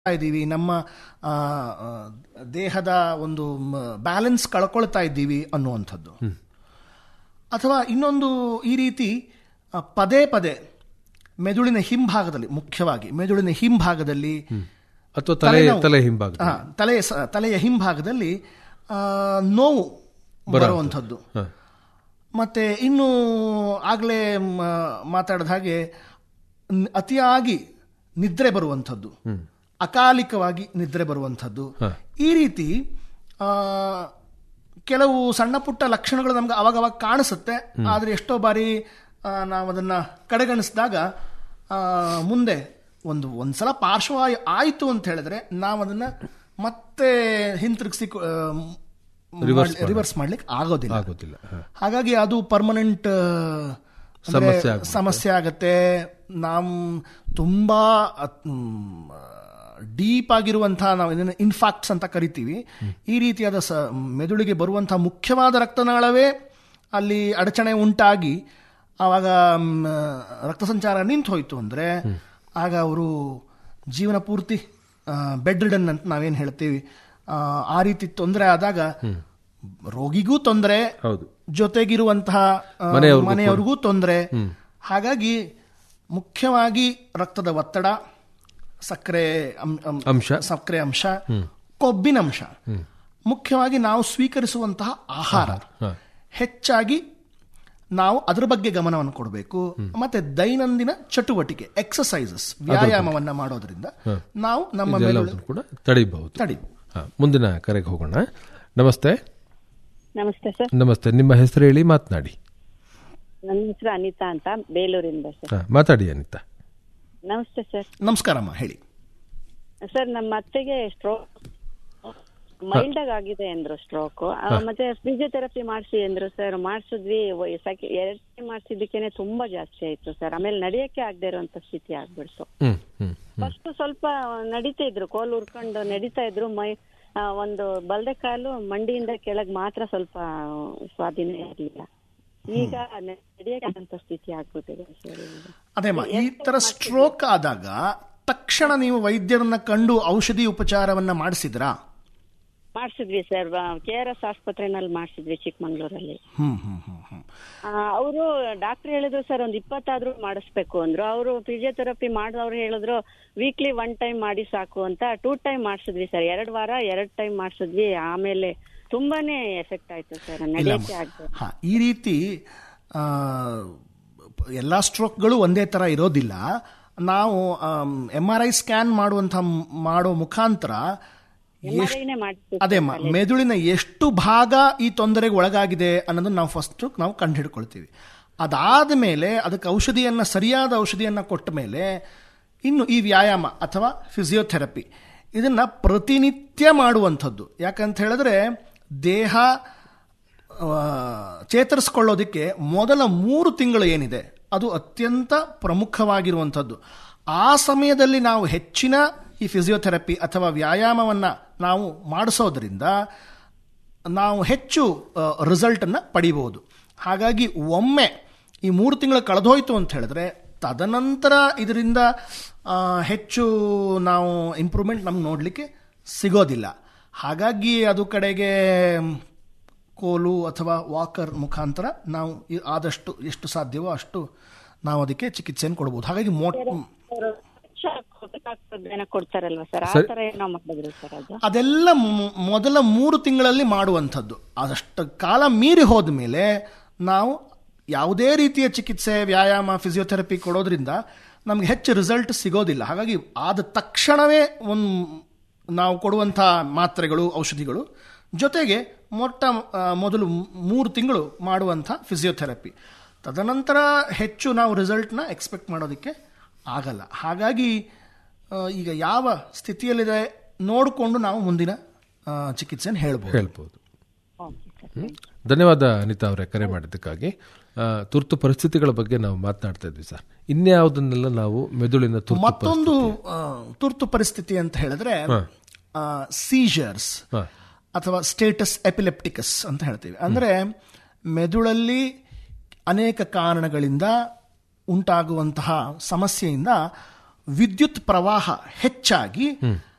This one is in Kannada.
ಇದ್ದೀವಿ ನಮ್ಮ ಆ, ಆ, ದೇಹದ ಒಂದು ಬ್ಯಾಲೆನ್ಸ್ ಕಳ್ಕೊಳ್ತಾ ಇದ್ದೀವಿ ಅನ್ನುವಂಥದ್ದು ಅಥವಾ ಇನ್ನೊಂದು ಈ ರೀತಿ ಆ, ಪದೇ ಪದೇ ಮೆದುಳಿನ ಹಿಂಭಾಗದಲ್ಲಿ ಮುಖ್ಯವಾಗಿ ಮೆದುಳಿನ ಹಿಂಭಾಗದಲ್ಲಿ ಅಥವಾ ತಲೆ ತಲೆನೋವು. ತಲೆ ಹಿಂಭಾಗ ಆ, ತಲೆಯ ಸ- ತಲೆಯ ಹಿಂಭಾಗದಲ್ಲಿ ಆ, ನೋವು ಬರುವಂಥದ್ದು ಹ. ಮತ್ತೆ ಇನ್ನು ಆಗಲೇ ಮಾತಾಡಿದ ಹಾಗೆ ನ್- ಅತಿಯಾಗಿ ನಿದ್ರೆ ಬರುವಂಥದ್ದು ಅಕಾಲಿಕವಾಗಿ ನಿದ್ರೆ ಬರುವಂಥದ್ದು ಈ ರೀತಿ ಆ, ಕೆಲವು ಸಣ್ಣ ಪುಟ್ಟ ಲಕ್ಷಣಗಳು ನಮ್ಗೆ ಅವಾಗವಾಗ ಕಾಣಿಸುತ್ತೆ ಆದರೆ ಎಷ್ಟೋ ಬಾರಿ ಆ, ನಾವು ಅದನ್ನ ಕಡೆಗಣಿಸಿದಾಗ ಆ, ಮುಂದೆ ಒಂದು ಒಂದ್ಸಲ ಪಾರ್ಶ್ವವಾಯು ಆಯಿತು ಅಂತ ಹೇಳಿದ್ರೆ ನಾವು ಅದನ್ನ ಮತ್ತೆ ಹಿಂತಿರುಗಿಸಿ ರಿವರ್ಸ್ ಮಾಡ್ಲಿಕ್ಕೆ ಆಗೋದಿಲ್ಲ ಆಗೋದಿಲ್ಲ ಹ. ಹಾಗಾಗಿ ಅದು ಪರ್ಮನೆಂಟ್ ಸಮಸ್ಯೆ ಆಗ್ಬಿಡುತ್ತೆ. ಸಮಸ್ಯೆ ಆಗತ್ತೆ ನಾವು ತುಂಬಾ ಡೀಪ್ ಆಗಿರುವಂತಹ ನಾವು ಇದನ್ನು ಇನ್ಫಾಕ್ಟ್ಸ್ ಅಂತ ಕರಿತೀವಿ ಈ ರೀತಿಯಾದ ಸ ಮೆದುಳಿಗೆ ಬರುವಂತಹ ಮುಖ್ಯವಾದ ರಕ್ತನಾಳವೇ ಅಲ್ಲಿ ಅಡಚಣೆ ಉಂಟಾಗಿ ಆವಾಗ ಮ್, ರಕ್ತ ಸಂಚಾರ ನಿಂತು ಹೋಯ್ತು ಅಂದ್ರೆ ಆಗ ಅವರು ಜೀವನ ಪೂರ್ತಿ ಬೆಡ್ ರಿಡನ್ ಅಂತ ನಾವೇನು ಹೇಳ್ತೀವಿ ಆ, ಆ ರೀತಿ ತೊಂದರೆ ಆದಾಗ ರೋಗಿಗೂ ತೊಂದರೆ ಹೌದು ಜೊತೆಗಿರುವಂತಹ ಆ, ಮನೆಯವ್ರಿಗೂ ಮನೆಯವ್ರಿಗೂ ತೊಂದರೆ ಹಾಗಾಗಿ ಮುಖ್ಯವಾಗಿ ರಕ್ತದ ಒತ್ತಡ ಸಕ್ಕರೆ ಅಂ- ಅಂ- ಅಂಶ. ಸಕ್ಕರೆ ಅಂಶ ಕೊಬ್ಬಿನ ಅಂಶ ಮುಖ್ಯವಾಗಿ ನಾವು ಸ್ವೀಕರಿಸುವಂತಹ ಆಹಾರ ಹೆಚ್ಚಾಗಿ ನಾವು ಅದ್ರ ಬಗ್ಗೆ ಗಮನವನ್ನು ಕೊಡಬೇಕು ಮತ್ತೆ ದೈನಂದಿನ ಚಟುವಟಿಕೆ ಎಕ್ಸಸೈಸಸ್ ವ್ಯಾಯಾಮವನ್ನ ಮಾಡೋದ್ರಿಂದ ನಾವು ನಮ್ಮ ಮೆದುಳು ಇದೆಲ್ಲವನ್ನು ಕೂಡ ತಡಿಬಹುದು ತಡಿ ಹ, ಮುಂದಿನ ಕರೆಗೆ ಹೋಗೋಣ ನಮಸ್ತೆ ನಮಸ್ತೆ ಸರ್ ನಮಸ್ತೆ ನಿಮ್ಮ ಹೆಸರು ಹೇಳಿ ಮಾತನಾಡಿ ನನ್ನ ಹೆಸರು ಅನಿತಾ ಅಂತ ಬೇಲೂರಿಂದ ಸರ್ ಹ, ಮಾತಾಡಿ ಅನಿತಾ ನಮಸ್ತೆ ಸರ್ ನಮಸ್ಕಾರಮ್ಮ ಹೇಳಿ ಸರ್ ನಮ್ಮ ಅತ್ತೆಗೆ ಸ್ಟ್ರೋಕ್ ಮೈಲ್ಡ್ ಆಗಿ ಆಗಿದೆ ಅಂದ್ರು ಸ್ಟ್ರೋಕ್ ಮತ್ತೆ ಫಿಸಿಯೋಥೆರಪಿ ಮಾಡಿಸಿ ಅಂದ್ರು ಸರ್ ಮಾಡಿಸಿದ್ವಿ ಎರಡ್ ಟೈಮ್ ಮಾಡಿಸಿದ್ದಕ್ಕೇನೆ ತುಂಬಾ ಜಾಸ್ತಿ ಆಯ್ತು ಸರ್ ಆಮೇಲೆ ನಡೆಯಕ್ಕೆ ಆಗದೆ ಇರುವಂತ ಸ್ಥಿತಿ ಆಗ್ಬಿಡ್ತು ಹ್ಮ್ ಹ್ಮ್ ಫಸ್ಟ್ ಸ್ವಲ್ಪ ನಡೀತಾ ಇದ್ರು ಕೋಲ್ ಉರ್ಕೊಂಡು ನಡೀತಾ ಇದ್ರು ಮೈ ಆ, ಒಂದು ಬಲ್ದೆ ಕಾಲು ಮಂಡಿಯಿಂದ ಕೆಳಗ್ ಮಾತ್ರ ಸ್ವಲ್ಪ ಸ್ವಾಧೀನ ಇರಲಿಲ್ಲ ಈಗ ನಡೆಯಕ್ಕೆ ಸ್ಥಿತಿ ಆಗ್ಬಿಟ್ಟಿದೆ ಸರ್ ಈಗ. ಅದೇಮ್ಮ ಈ ತರ ಸ್ಟ್ರೋಕ್ ಆದಾಗ ತಕ್ಷಣ ನೀವು ವೈದ್ಯರನ್ನ ಕಂಡು ಔಷಧಿ ಉಪಚಾರವನ್ನ ಮಾಡಿಸಿದ್ರಾ ಮಾಡ್ಸಿದ್ವಿ ಸರ್ ಕೆ ಆರ್ ಎಸ್ ಆಸ್ಪತ್ರೆನಲ್ಲಿ ಮಾಡ್ಸಿದ್ವಿ ಚಿಕ್ಕಮಂಗ್ಳೂರಲ್ಲಿ ಹ್ಮ್ ಹ್ಮ್ ಹ್ಮ್ ಹ್ಮ್ ಅವರು ಡಾಕ್ಟರ್ ಹೇಳಿದ್ರು ಸರ್ ಒಂದ್ ಇಪ್ಪತ್ತಾದ್ರೂ ಮಾಡಿಸ್ಬೇಕು ಅಂದ್ರು ಅವರು ಫಿಸಿಯೋಥೆರಪಿ ಮಾಡಿದವ್ರು ಹೇಳಿದ್ರು ವೀಕ್ಲಿ ಒನ್ ಟೈಮ್ ಮಾಡಿ ಸಾಕು ಅಂತ ಟೂ ಟೈಮ್ ಮಾಡಿಸಿದ್ವಿ ಸರ್ ಎರಡ್ ವಾರ ಎರಡ್ ಟೈಮ್ ಮಾಡಿಸಿದ್ವಿ ಆಮೇಲೆ ತುಂಬಾನೇ ಎಫೆಕ್ಟ್ ಆಯ್ತು ಸರ್ ನಡೆಯಕ್ಕೆ ಆಗ್ತದೆ ಹಾ ಈ ರೀತಿ ಆ, ಎಲ್ಲ ಸ್ಟ್ರೋಕ್ಗಳು ಒಂದೇ ತರ ಇರೋದಿಲ್ಲ ನಾವು ಎಂ ಆರ್ ಐ ಸ್ಕ್ಯಾನ್ ಮಾಡುವಂಥ ಮಾಡೋ ಮುಖಾಂತರ ಎಷ್ಟ್- MRI ನೇ ಮಾಡ್ತೀವಿ ಅದೇ ಮ- ಮೆದುಳಿನ ಎಷ್ಟು ಭಾಗ ಈ ತೊಂದರೆಗೆ ಒಳಗಾಗಿದೆ ಅನ್ನೋದನ್ನ ನಾವು ಫಸ್ಟ್ ನಾವು ಕಂಡು ಹಿಡ್ಕೊಳ್ತೀವಿ ಅದಾದ ಮೇಲೆ ಅದಕ್ಕೆ ಔಷಧಿಯನ್ನ ಸರಿಯಾದ ಔಷಧಿಯನ್ನ ಕೊಟ್ಟ ಮೇಲೆ ಇನ್ನು ಈ ವ್ಯಾಯಾಮ ಅಥವಾ ಫಿಸಿಯೋಥೆರಪಿ ಇದನ್ನ ಪ್ರತಿನಿತ್ಯ ಮಾಡುವಂಥದ್ದು ಯಾಕಂತ ಹೇಳಿದ್ರೆ ದೇಹ ಆ, ಚೇತರಿಸ್ಕೊಳ್ಳೋದಕ್ಕೆ ಮೊದಲ ಮೂರು ತಿಂಗಳು ಏನಿದೆ ಅದು ಅತ್ಯಂತ ಪ್ರಮುಖವಾಗಿರುವಂಥದ್ದು ಆ ಸಮಯದಲ್ಲಿ ನಾವು ಹೆಚ್ಚಿನ ಈ ಫಿಸಿಯೋಥೆರಪಿ ಅಥವಾ ವ್ಯಾಯಾಮವನ್ನು ನಾವು ಮಾಡಿಸೋದ್ರಿಂದ ನಾವು ಹೆಚ್ಚು ರಿಸಲ್ಟನ್ನು ಪಡಿಬಹುದು ಹಾಗಾಗಿ ಒಮ್ಮೆ ಈ ಮೂರು ತಿಂಗಳು ಕಳೆದೋಯ್ತು ಅಂತ ಹೇಳಿದ್ರೆ ತದನಂತರ ಇದರಿಂದ ಆ, ಹೆಚ್ಚು ನಾವು ಇಂಪ್ರೂವ್ಮೆಂಟ್ ನಮ್ಗೆ ನೋಡಲಿಕ್ಕೆ ಸಿಗೋದಿಲ್ಲ ಹಾಗಾಗಿ ಅದು ಕಡೆಗೆ ಕೋಲು ಅಥವಾ ವಾಕರ್ ಮುಖಾಂತರ ನಾವು ಈ- ಆದಷ್ಟು ಎಷ್ಟು ಸಾಧ್ಯವೋ ಅಷ್ಟು ನಾವು ಅದಕ್ಕೆ ಚಿಕಿತ್ಸೆಯನ್ನು ಕೊಡ್ಬೋದು ಹಾಗಾಗಿ ಮೋ ಏನೋ ಕೊಡ್ತಾರಲ್ವಾ ಸರ್ ಆ ತರ ಏನೋ ಮಾಡಿದ್ರು ಸರ್ ಅದು ಅದೆಲ್ಲ ಮೊ- ಮೊದಲ ಮೂರು ತಿಂಗಳಲ್ಲಿ ಮಾಡುವಂಥದ್ದು ಅದಷ್ಟು ಕಾಲ ಮೀರಿ ಹೋದ ಮೇಲೆ ನಾವು ಯಾವುದೇ ರೀತಿಯ ಚಿಕಿತ್ಸೆ ವ್ಯಾಯಾಮ ಫಿಸಿಯೋಥೆರಪಿ ಕೊಡೋದ್ರಿಂದ ನಮಗೆ ಹೆಚ್ಚು ರಿಸಲ್ಟ್ ಸಿಗೋದಿಲ್ಲ ಹಾಗಾಗಿ ಆದ ತಕ್ಷಣವೇ ಒಂದು ನಾವು ಕೊಡುವಂಥ ಮಾತ್ರೆಗಳು ಔಷಧಿಗಳು ಜೊತೆಗೆ ಮೊಟ್ಟ ಆ, ಮೊದಲು ಮೂರು ತಿಂಗಳು ಮಾಡುವಂಥ ಫಿಸಿಯೋಥೆರಪಿ ತದನಂತರ ಹೆಚ್ಚು ನಾವು ರಿಸಲ್ಟ್ನ ಎಕ್ಸ್ಪೆಕ್ಟ್ ಮಾಡೋದಕ್ಕೆ ಆಗಲ್ಲ ಹಾಗಾಗಿ ಆ, ಈಗ ಯಾವ ಸ್ಥಿತಿಯಲ್ಲಿದೆ ನೋಡಿಕೊಂಡು ನಾವು ಮುಂದಿನ ಆ, ಚಿಕಿತ್ಸೆಯನ್ನು ಹೇಳ್ಬೋದು ಹೇಳ್ಬೋದು ಓಕೆ ಸರ್ ಧನ್ಯವಾದ ಅನಿತಾ ಅವರೇ ಕರೆ ಮಾಡಿದ್ದಕ್ಕಾಗಿ ಆ, ತುರ್ತು ಪರಿಸ್ಥಿತಿಗಳ ಬಗ್ಗೆ ನಾವು ಮಾತನಾಡ್ತಾ ಇದ್ವಿ ಸರ್ ಇನ್ಯಾವುದನ್ನೆಲ್ಲ ನಾವು ಮೆದುಳಿನ ತುರ್ತು ಮತ್ತೊಂದು ಆ, ತುರ್ತು ಪರಿಸ್ಥಿತಿ ಅಂತ ಹೇಳಿದ್ರೆ ಸೀಜರ್ಸ್ ಹಾ. ಅಥವಾ ಸ್ಟೇಟಸ್ ಎಪಿಲೆಪ್ಟಿಕಸ್ ಅಂತ ಹೇಳ್ತೀವಿ ಅಂದ್ರೆ ಮೆದುಳಲ್ಲಿ ಅನೇಕ ಕಾರಣಗಳಿಂದ ಉಂಟಾಗುವಂತಹ ಸಮಸ್ಯೆಯಿಂದ ವಿದ್ಯುತ್ ಪ್ರವಾಹ ಹೆಚ್ಚಾಗಿ